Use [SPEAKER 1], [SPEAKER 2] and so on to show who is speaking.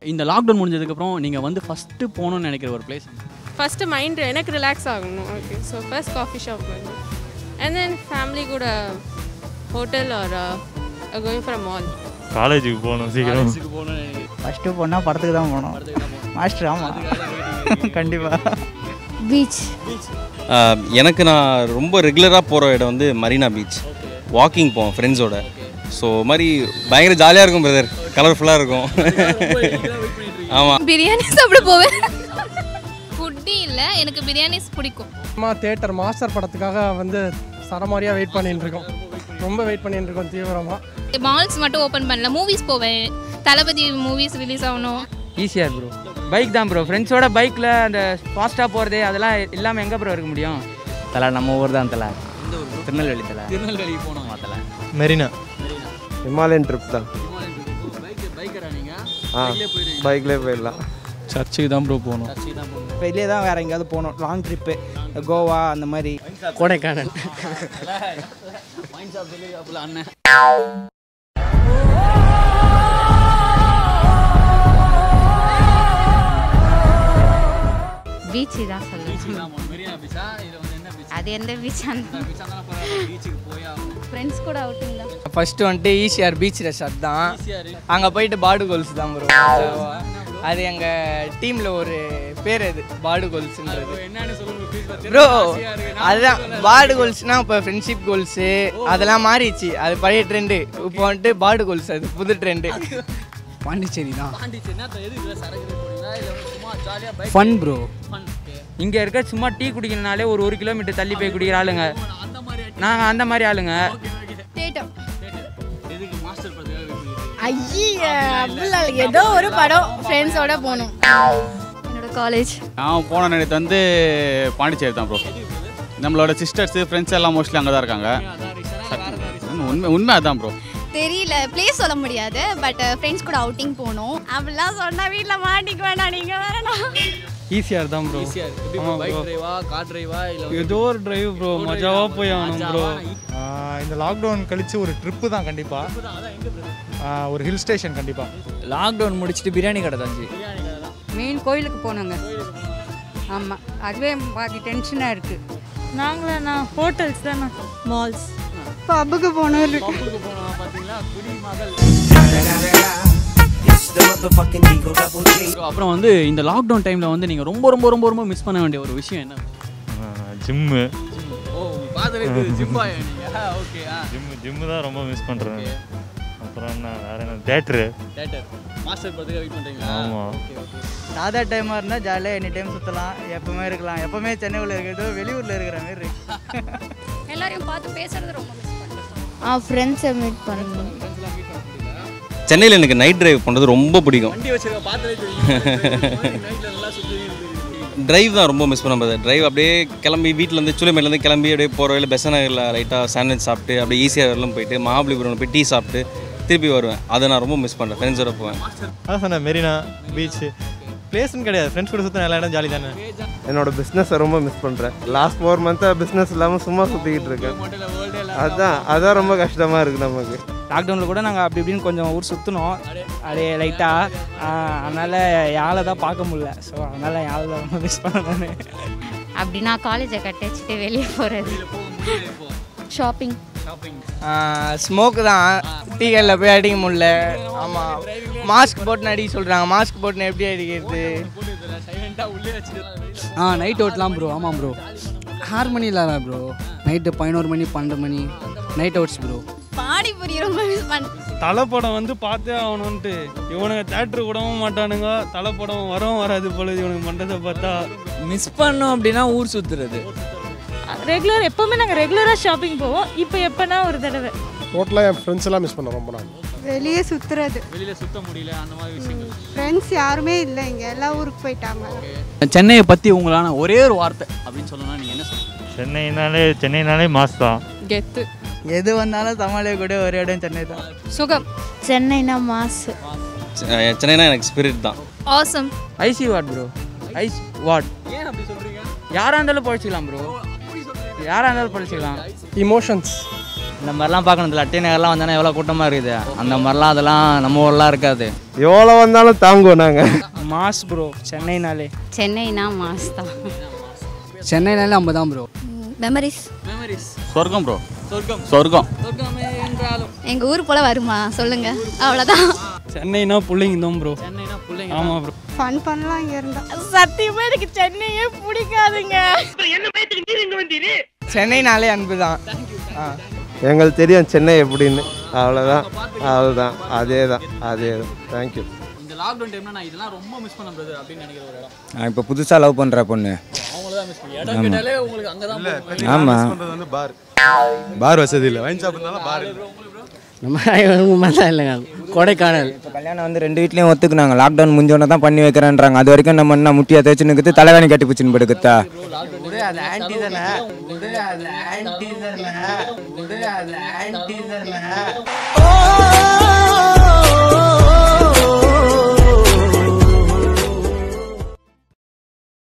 [SPEAKER 1] இந்த லாக்டவுன் முடிஞ்சதுக்கப்புறம் நீங்கள் வந்து ஃபஸ்ட்டு போகணும்னு நினைக்கிற ஒரு பிளேஸ்
[SPEAKER 2] ஃபஸ்ட்டு மைண்ட் எனக்கு ரிலாக்ஸ் ஆகணும் okay so first coffee shop வந்து அண்ட் தென் ஃபேமிலி கூட hotel or going for mall
[SPEAKER 3] காலேஜுக்கு போகணும் சீக்கிரம்
[SPEAKER 1] போகணும்னு நினைக்கிறேன்
[SPEAKER 4] ஃபஸ்ட்டு போனால் படத்துக்கு தான் போகணும் மாஸ்டர் ஆமாம் கண்டிப்பாக
[SPEAKER 5] பீச்
[SPEAKER 6] எனக்கு நான் ரொம்ப ரெகுலராக போகிற இடம் வந்து மரீனா பீச் வாக்கிங் போவோம் ஃப்ரெண்ட்ஸோட ஸோ மாதிரி பயங்கர ஜாலியாக இருக்கும் பிரதர் கலர்ஃபுல்லாக இருக்கும் ஆமாம்
[SPEAKER 5] பிரியாணி சாப்பிட போவேன் ஃபுட்டி இல்லை எனக்கு பிரியாணிஸ் பிடிக்கும்
[SPEAKER 7] அம்மா தேட்டர் மாஸ்டர் படத்துக்காக வந்து சரமாரியாக வெயிட் பண்ணிட்டு இருக்கோம் ரொம்ப வெயிட் பண்ணிட்டு இருக்கோம் தீவிரமாக
[SPEAKER 5] மால்ஸ் மட்டும் ஓப்பன் பண்ணல மூவிஸ் போவேன் தளபதி மூவிஸ் ரிலீஸ் ஆகணும்
[SPEAKER 8] ஈஸியாக ப்ரோ பைக் தான் ப்ரோ ஃப்ரெண்ட்ஸோட பைக்கில் அந்த ஃபாஸ்ட்டாக போகிறது அதெல்லாம் இல்லாமல் எங்கே ப்ரோ இருக்க முடியும்
[SPEAKER 4] தலை நம்ம ஊர் தான் தலை திருநெல்வேலி தலை
[SPEAKER 1] திருநெல்வேலி போனோம்
[SPEAKER 4] தலை
[SPEAKER 3] மெரினா
[SPEAKER 9] ஹிமாலயன் ட்ரிப் தான்
[SPEAKER 1] பைக் பைக்கரா நீங்கள்
[SPEAKER 9] ஆ பைக்லேயே போயிடலாம்
[SPEAKER 3] சர்ச்சுக்கு தான் ப்ரோ போகணும்
[SPEAKER 1] சர்ச்சை தான் போகணும்
[SPEAKER 4] வெளியே தான் வேறு எங்கேயாவது போகணும் லாங் ட்ரிப்பு கோவா அந்த மாதிரி
[SPEAKER 7] கொடைக்கானல்
[SPEAKER 1] மைண்ட் ஷாப் சொல்லி அப்பல அண்ணன்
[SPEAKER 5] பீச்சு தான் சொல்லுவேன்
[SPEAKER 1] மெரினா பீச்சா இது வந்து என்ன பீச்
[SPEAKER 5] அது எந்த பீச் அந்த
[SPEAKER 1] பீச்சா தான் போகிறேன் பீச்சுக்கு போய் ஆகணும்
[SPEAKER 5] ஃப்ரெண்ட்ஸ் கூட அவுட்டிங் தான்
[SPEAKER 8] ஃபஸ்ட்டு வந்துட்டு ஈஸியார் பீச் ரெசார்ட் தான் அங்கே போயிட்டு பாடு கோல்ஸ் தான் ப்ரோ அது எங்கள் டீமில் ஒரு பேர் அது பாடு கோல்ஸ்ன்றது
[SPEAKER 1] என்னன்னு சொல்லுங்க ப்ளீஸ்
[SPEAKER 8] ப்ரோ அதுதான் பாடு கோல்ஸ்னா இப்போ ஃப்ரெண்ட்ஷிப் கோல்ஸு அதெல்லாம் மாறிடுச்சு அது பழைய ட்ரெண்டு இப்போ வந்துட்டு பாடு கோல்ஸ் அது புது ட்ரெண்டு பாண்டிச்சேரி தான்
[SPEAKER 1] பாண்டிச்சேரி என்ன எது இல்லை சரக்கு போனீங்களா இல்லை சும்மா ஜாலியாக பைக்
[SPEAKER 8] ஃபன் ப்ரோ
[SPEAKER 1] ஃபன்
[SPEAKER 8] இங்கே இருக்க சும்மா டீ குடிக்கணுனாலே ஒரு ஒரு கிலோமீட்டர் தள்ளி போய் குடிக்கிற ஆளுங்க
[SPEAKER 1] அந்த மாதிரி
[SPEAKER 8] நாங்கள் அந்த மாதிரி ஆளுங்க
[SPEAKER 5] தேட்டம்
[SPEAKER 1] எதுக்கு மாஸ்டர் படத்துக்காக
[SPEAKER 5] ஐயா அப்படிலாம் ஏதோ ஒரு படம் ஃப்ரெண்ட்ஸோட போகணும் என்னோட காலேஜ்
[SPEAKER 10] நான் போன நேரத்து வந்து பாண்டிச்சேரி தான் ப்ரோ நம்மளோட சிஸ்டர்ஸு ஃப்ரெண்ட்ஸ் எல்லாம் மோஸ்ட்லி அங்கே தான் இருக்காங்க உண்மை உண்மை அதான் ப்ரோ
[SPEAKER 5] தெரியல பிளேஸ் சொல்ல முடியாது பட் ஃப்ரெண்ட்ஸ் கூட அவுட்டிங் போகணும் அப்படிலாம் சொன்னா வீட்டில் மாட்டிக்க வேணாம் நீங்கள் வேணாம்
[SPEAKER 3] ஈஸியாக தான் ப்ரோ
[SPEAKER 1] ஈஸியாக இருக்குது எப்படி பைக் டிரைவா கார் டிரைவா இல்லை
[SPEAKER 3] ஏதோ ஒரு டிரைவ் ப்ரோ மஜாவாக போய் ஆகணும் ப்ரோ
[SPEAKER 11] இந்த லாக்டவுன் கழிச்சு ஒரு ட்ரிப்பு தான் கண்டிப்பாக ஒரு ஹில் ஸ்டேஷன் கண்டிப்பாக
[SPEAKER 8] லாக்டவுன் முடிச்சுட்டு பிரியாணி கடை தான்
[SPEAKER 2] மெயின் கோயிலுக்கு போனோங்க ஆமாம் அதுவே பாதி டென்ஷனாக இருக்குது நாங்களா நான் ஹோட்டல்ஸ் தானே மால்ஸ் பப்புக்கு போனோம்
[SPEAKER 1] பம்புக்கு போனோம் பார்த்தீங்களா குடிமகள் அப்புறம் வந்து இந்த லாக்டவுன் டைமில் வந்து நீங்கள் ரொம்ப ரொம்ப ரொம்ப ரொம்ப மிஸ் பண்ண வேண்டிய ஒரு விஷயம் என்ன
[SPEAKER 3] ஜிம்மு
[SPEAKER 1] ஓ பார்த்துட்டு ஜிம்பா நீங்கள் ஓகே ஆ
[SPEAKER 3] ஜிம்மு ஜிம்மு தான் ரொம்ப மிஸ் பண்ணுறேன் அப்புறம் என்ன வேற என்ன தேட்ரு
[SPEAKER 1] தேட்டர் மாஸ்டர் படத்துக்கு வெயிட் பண்ணுறீங்களா
[SPEAKER 3] ஆமாம்
[SPEAKER 1] ஓகே ஓகே
[SPEAKER 4] சாதா டைமாக இருந்தால் ஜாலியாக எனி டைம் சுற்றலாம் எப்பவுமே இருக்கலாம் எப்பவுமே சென்னையில் இருக்கிறதோ வெளியூரில் இருக்கிற மாதிரி இருக்கு
[SPEAKER 5] எல்லாரையும் பார்த்து பேசுறது ரொம்ப மிஸ் பண்ணுறேன் ஆ ஃப்ரெண்ட்ஸை மீட் பண்ணணும்
[SPEAKER 6] சென்னையில் எனக்கு நைட் டிரைவ் பண்ணுறது ரொம்ப பிடிக்கும்
[SPEAKER 1] வண்டி வச்சிருக்க பார்த்தாலே தெரியும் நைட்டில் நல்லா சுற்றி
[SPEAKER 6] டிரைவ் தான் ரொம்ப மிஸ் பண்ண முடியாது டிரைவ் அப்படியே கிளம்பி வீட்டிலேருந்து சூளைமேலேருந்து கிளம்பி அப்படியே போகிற வழியில் பெச நகரில் லைட்டாக சாண்ட்விச் சாப்பிட்டு அப்படியே ஈஸியாக வரலாம் போயிட்டு மகாபலிபுரம் போய் டீ சாப்பிட்டு திருப்பி வருவேன் அதை நான் ரொம்ப மிஸ் பண்ணுறேன் ஃப்ரெண்ட்ஸோட போவேன்
[SPEAKER 3] அதான் சொன்னேன் மெரினா பீச்சு பிளேஸ்னு கிடையாது ஃப்ரெண்ட்ஸ் கூட சுற்றின எல்லா இடம் ஜாலி தானே
[SPEAKER 9] என்னோட பிஸ்னஸை ரொம்ப மிஸ் பண்ணுறேன் லாஸ்ட் ஃபோர் மந்த்தாக பிஸ்னஸ் இல்லாமல் சும்மா சுற்றிக்கிட்டு இருக்கேன் அதான் அதான் ரொம்ப கஷ்டமாக இருக்குது நமக்கு
[SPEAKER 8] லாக்டவுனில் கூட நாங்கள் அப்படி இப்படின்னு கொஞ்சம் ஊர் சுற்றினோம் அப்படியே லைட்டாக அதனால் யாழை தான் பார்க்க முடியல ஸோ அதனால் யாழை தான் ரொம்ப மிஸ் பண்ணேன்
[SPEAKER 5] அப்படின்னா காலேஜை கட்டி வச்சுட்டு வெளியே போகிறது ஷாப்பிங்
[SPEAKER 8] ஸ்மோக்கு தான் டீகளில் போய் அடிக்க முடியல ஆமாம் மாஸ்க் போட்டுன்னு அடிக்க சொல்கிறாங்க மாஸ்க் போட்டுன்னு எப்படி அடிக்கிறது
[SPEAKER 12] ஆ நைட் அவுட்லாம் ப்ரோ ஆமாம் ப்ரோ ஹார்மனி இல்லாத ப்ரோ நைட்டு பதினோரு மணி பன்னெண்டு மணி நைட் அவுட்ஸ் ப்ரோ
[SPEAKER 5] பானிபூரி ரொம்ப மிஸ் பண்ண
[SPEAKER 3] தலை படம் வந்து பார்த்தே ஆகணுன்ட்டு இவனுங்க தேட்டரு கூடவும் மாட்டானுங்க தலை படம் வரவும் வராது போல இவனுக்கு பண்ணுறதை பார்த்தா
[SPEAKER 8] மிஸ் பண்ணோம் அப்படின்னா ஊர் சுற்றுறது
[SPEAKER 2] ரெகுலர் எப்போவுமே நாங்கள் ரெகுலராக ஷாப்பிங் போவோம் இப்போ எப்போனா ஒரு தடவை
[SPEAKER 11] டோட்டலாக என் ஃப்ரெண்ட்ஸ் எல்லாம் மிஸ் பண்ண ரொம்ப நாள்
[SPEAKER 2] வெளியே சுற்றுறது
[SPEAKER 1] வெளியில் சுத்த முடியல அந்த மாதிரி விஷயங்கள்
[SPEAKER 2] ஃப்ரெண்ட்ஸ் யாருமே இல்லை இங்கே எல்லா ஊருக்கு போயிட்டாங்க
[SPEAKER 1] சென்னையை பற்றி உங்களான ஒரே ஒரு வார்த்தை அப்படின்னு சொல்லணும்னா நீங்கள் என்ன சொல்லுங்கள்
[SPEAKER 3] சென்னைனாலே சென்னைனாலே மாஸ் தான்
[SPEAKER 2] கெத்து
[SPEAKER 4] எது வந்தாலும் சமாளிக்க கூட ஒரு இடம் சென்னை தான்
[SPEAKER 2] சுகம்
[SPEAKER 5] சென்னைனா மாசு
[SPEAKER 6] செ- சென்னைனா எனக்கு ஸ்பிரிட் தான்
[SPEAKER 5] ஆசம்
[SPEAKER 8] ஐசி வார்ட் ப்ரோ ஐஸ் வார்ட்
[SPEAKER 1] ஏன் அப்படி சொல்கிறீங்க
[SPEAKER 8] யாராக இருந்தாலும் பழிச்சிக்கலாம் ப்ரோ யாராக இருந்தாலும் பழிச்சிக்கலாம்
[SPEAKER 7] இமோஷன்ஸ்
[SPEAKER 13] இந்த மாதிரிலாம் பார்க்கணும் இல்லை டி நகர்லாம் வந்தானே எவ்வளோ கூட்டமாக இருக்குது அந்த மாதிரிலாம் அதெல்லாம் நம்ம ஊர்லாம் இருக்காது
[SPEAKER 9] எவ்வளோ வந்தாலும் தாங்குவோம் நாங்கள்
[SPEAKER 14] மாஸ் ப்ரோ சென்னைனாலே
[SPEAKER 15] சென்னைனா மாஸ் தான்
[SPEAKER 12] சென்னைனாலே நம்ம தான் ப்ரோ
[SPEAKER 5] மெமரிஸ்
[SPEAKER 1] மெமரிஸ்
[SPEAKER 10] சொர்க்கம் ப்ரோ
[SPEAKER 1] சொர்க்கம்
[SPEAKER 10] சொர்க்கம்
[SPEAKER 1] சொர்க்கமே என்றாலும்
[SPEAKER 5] எங்கள் ஊர் போல் வருமா சொல்லுங்க அவ்வளோதான்
[SPEAKER 3] சென்னைனா பிள்ளைங்க தான் ப்ரோ
[SPEAKER 1] சென்னைனா பிள்ளைங்க
[SPEAKER 3] ஆமாம் ப்ரோ
[SPEAKER 2] ஃபன் பண்ணலாம் இங்கே இருந்தா
[SPEAKER 5] சத்தியமாக எனக்கு சென்னையே பிடிக்காதுங்க
[SPEAKER 8] சென்னைனாலே அன்பு தான் ஆ
[SPEAKER 9] எங்களுக்கு தெரியும் சென்னை எப்படின்னு அவ்வளோதான் அவ்வளோதான் அதே தான் அதே தான் தேங்க்யூ
[SPEAKER 1] இந்த லாக்டவுன் டைம்ல நான் இதெல்லாம் ரொம்ப மிஸ் பண்ண பிரதர் அப்படின்னு நினைக்கிற ஒரு இடம்
[SPEAKER 16] நான் இப்போ புதுசாக லவ் பண்ணுற பொண்ணு
[SPEAKER 1] அவங்கள தான் மிஸ் பண்ணி இடம் கேட்டாலே உங்களுக்கு அங்கே தான்
[SPEAKER 16] ஆமாம்
[SPEAKER 17] வந்து பார் பார் வசதி இல்லை வைன் ஷாப் இருந்தாலும் பார்
[SPEAKER 12] நம்ம மாதிரிலாம் இல்லைங்க கொடைக்கானல்
[SPEAKER 16] இப்போ கல்யாணம் வந்து ரெண்டு வீட்லேயும் ஒத்துக்குனாங்க லாக்டவுன் முடிஞ்சோடனே தான் பண்ணி வைக்கிறேன்றாங்க அது வரைக்கும் நம்ம என்ன முட்டியை தேய்ச்சி நிற்குது தலைவாணி கட்டி பிடிச்சின்னு படுக்குதா
[SPEAKER 8] அது ஆன்டி தானே அது ஆன்டி தானே அது ஆன்டி தானே